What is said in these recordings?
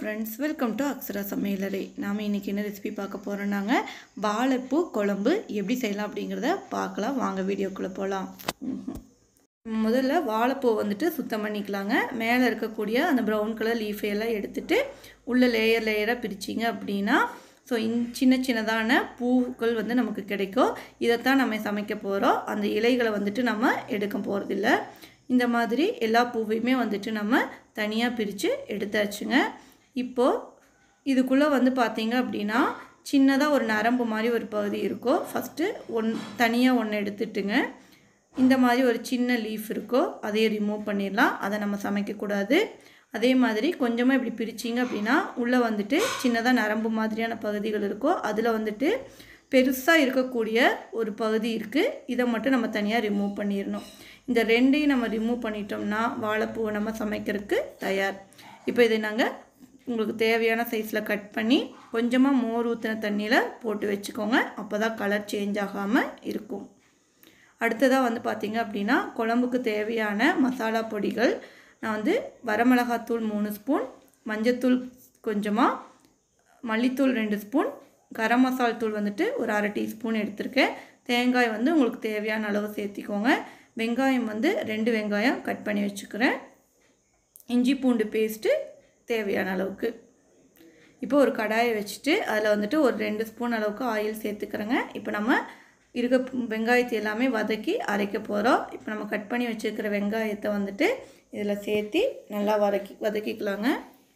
friends welcome to Akshara சமையலறை நாம் இன்றைக்கி என்ன ரெசிபி பார்க்க போகிறோன்னாங்க வாழைப்பூ குழம்பு எப்படி செய்யலாம் அப்படிங்கிறத பார்க்கலாம் வாங்க வீடியோக்குள்ளே போகலாம் முதல்ல வாழைப்பூ வந்துட்டு சுத்தம் பண்ணிக்கலாங்க மேலே இருக்கக்கூடிய அந்த ப்ரௌன் கலர் லீஃபை எல்லாம் எடுத்துட்டு உள்ள லேயர் லேயராக பிரிச்சிங்க அப்படின்னா ஸோ இன் சின்ன சின்னதான பூக்கள் வந்து நமக்கு கிடைக்கும் இதைத்தான் நம்ம சமைக்க போகிறோம் அந்த இலைகளை வந்துட்டு நம்ம எடுக்க போகிறதில்ல இந்த மாதிரி எல்லா பூவையுமே வந்துட்டு நம்ம தனியாக பிரித்து எடுத்தாச்சுங்க இப்போது இதுக்குள்ளே வந்து பார்த்தீங்க அப்படின்னா சின்னதாக ஒரு நரம்பு மாதிரி ஒரு பகுதி இருக்கும் ஃபஸ்ட்டு ஒன் தனியாக ஒன்று எடுத்துட்டுங்க இந்த மாதிரி ஒரு சின்ன லீஃப் இருக்கோ அதையும் ரிமூவ் பண்ணிடலாம் அதை நம்ம சமைக்கக்கூடாது அதே மாதிரி கொஞ்சமாக இப்படி பிரிச்சிங்க அப்படின்னா உள்ளே வந்துட்டு சின்னதாக நரம்பு மாதிரியான பகுதிகள் இருக்கோ அதில் வந்துட்டு பெருசாக இருக்கக்கூடிய ஒரு பகுதி இருக்குது இதை மட்டும் நம்ம தனியாக ரிமூவ் பண்ணிடணும் இந்த ரெண்டையும் நம்ம ரிமூவ் பண்ணிட்டோம்னா வாழைப்பூவை நம்ம சமைக்கிறதுக்கு தயார் இப்போ இதை நாங்கள் உங்களுக்கு தேவையான சைஸில் கட் பண்ணி கொஞ்சமாக மோர் ஊற்றின தண்ணியில் போட்டு வச்சுக்கோங்க அப்போ தான் கலர் சேஞ்ச் ஆகாமல் இருக்கும் அடுத்ததாக வந்து பார்த்திங்க அப்படின்னா குழம்புக்கு தேவையான மசாலா பொடிகள் நான் வந்து வரமிளகாத்தூள் மூணு ஸ்பூன் மஞ்சத்தூள் கொஞ்சமாக மல்லித்தூள் ரெண்டு ஸ்பூன் கரம் மசால் தூள் வந்துட்டு ஒரு அரை டீஸ்பூன் எடுத்திருக்கேன் தேங்காய் வந்து உங்களுக்கு தேவையான அளவு சேர்த்திக்கோங்க வெங்காயம் வந்து ரெண்டு வெங்காயம் கட் பண்ணி வச்சுக்கிறேன் இஞ்சி பூண்டு பேஸ்ட்டு தேவையான அளவுக்கு இப்போ ஒரு கடாயை வச்சுட்டு அதில் வந்துட்டு ஒரு ரெண்டு ஸ்பூன் அளவுக்கு ஆயில் சேர்த்துக்கிறேங்க இப்போ நம்ம இருக்க வெங்காயத்தை எல்லாமே வதக்கி அரைக்க போகிறோம் இப்போ நம்ம கட் பண்ணி வச்சுருக்கிற வெங்காயத்தை வந்துட்டு இதில் சேர்த்தி நல்லா வதக்கி வதக்கிக்கலாங்க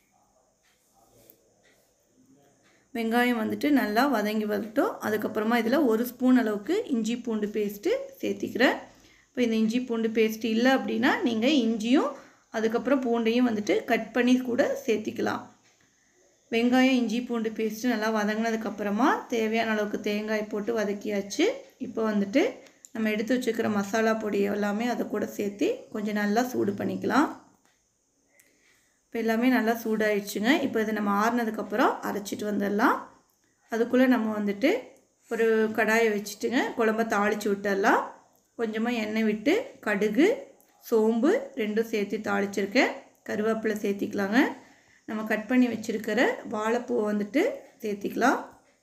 வெங்காயம் வந்துட்டு நல்லா வதங்கி வரட்டும் அதுக்கப்புறமா இதில் ஒரு ஸ்பூன் அளவுக்கு இஞ்சி பூண்டு பேஸ்ட்டு சேர்த்திக்கிறேன் இப்போ இந்த இஞ்சி பூண்டு பேஸ்ட் இல்லை அப்படின்னா நீங்கள் இஞ்சியும் அதுக்கப்புறம் பூண்டையும் வந்துட்டு கட் பண்ணி கூட சேர்த்திக்கலாம் வெங்காயம் இஞ்சி பூண்டு பேஸ்ட்டு நல்லா வதங்கினதுக்கப்புறமா தேவையான அளவுக்கு தேங்காய் போட்டு வதக்கியாச்சு இப்போ வந்துட்டு நம்ம எடுத்து வச்சுக்கிற மசாலா பொடி எல்லாமே அதை கூட சேர்த்து கொஞ்சம் நல்லா சூடு பண்ணிக்கலாம் இப்போ எல்லாமே நல்லா சூடாயிடுச்சுங்க இப்போ இது நம்ம ஆறுனதுக்கப்புறம் அரைச்சிட்டு வந்துடலாம் அதுக்குள்ளே நம்ம வந்துட்டு ஒரு கடாயை வச்சுட்டுங்க குழம்ப தாளித்து விட்டுடலாம் கொஞ்சமாக எண்ணெய் விட்டு கடுகு சோம்பு ரெண்டும் சேர்த்து தாளிச்சிருக்கேன் கருவேப்பிலை சேர்த்திக்கலாங்க நம்ம கட் பண்ணி வச்சுருக்கிற வாழைப்பூவை வந்துட்டு சேர்த்திக்கலாம்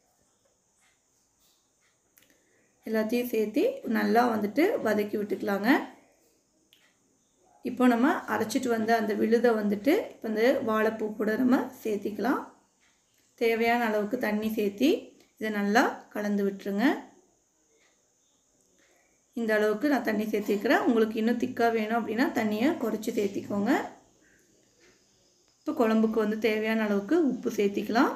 எல்லாத்தையும் சேர்த்து நல்லா வந்துட்டு வதக்கி விட்டுக்கலாங்க இப்போ நம்ம அரைச்சிட்டு வந்த அந்த விழுதை வந்துட்டு இப்போ இந்த வாழைப்பூ கூட நம்ம சேர்த்திக்கலாம் தேவையான அளவுக்கு தண்ணி சேர்த்தி இதை நல்லா கலந்து விட்டுருங்க இந்த அளவுக்கு நான் தண்ணி சேர்த்திக்கிறேன் உங்களுக்கு இன்னும் திக்காக வேணும் அப்படின்னா தண்ணியை குறைச்சி சேர்த்திக்கோங்க இப்போ குழம்புக்கு வந்து தேவையான அளவுக்கு உப்பு சேர்த்திக்கலாம்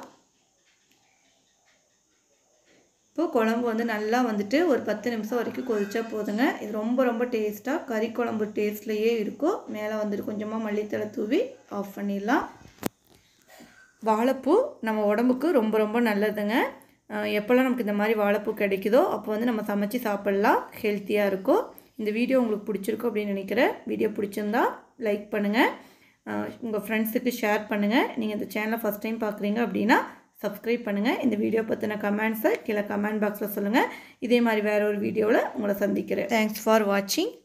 இப்போ குழம்பு வந்து நல்லா வந்துட்டு ஒரு பத்து நிமிஷம் வரைக்கும் கொதிச்சா போதுங்க இது ரொம்ப ரொம்ப டேஸ்ட்டாக கறி குழம்பு டேஸ்ட்லேயே இருக்கும் மேலே வந்துட்டு கொஞ்சமாக மல்லித்தலை தூவி ஆஃப் பண்ணிடலாம் வாழைப்பூ நம்ம உடம்புக்கு ரொம்ப ரொம்ப நல்லதுங்க எப்போல்லாம் நமக்கு இந்த மாதிரி வாழைப்பூ கிடைக்குதோ அப்போ வந்து நம்ம சமைச்சு சாப்பிட்லாம் ஹெல்த்தியாக இருக்கும் இந்த வீடியோ உங்களுக்கு பிடிச்சிருக்கும் அப்படின்னு நினைக்கிறேன் வீடியோ பிடிச்சிருந்தா லைக் பண்ணுங்கள் உங்கள் ஃப்ரெண்ட்ஸுக்கு ஷேர் பண்ணுங்கள் நீங்கள் இந்த சேனலை ஃபஸ்ட் டைம் பார்க்குறீங்க அப்படின்னா சப்ஸ்கிரைப் பண்ணுங்கள் இந்த வீடியோ பற்றின கமெண்ட்ஸை கீழே கமெண்ட் பாக்ஸில் சொல்லுங்கள் இதே மாதிரி வேறு ஒரு வீடியோவில் உங்களை சந்திக்கிறேன் தேங்க்ஸ் ஃபார் வாட்சிங்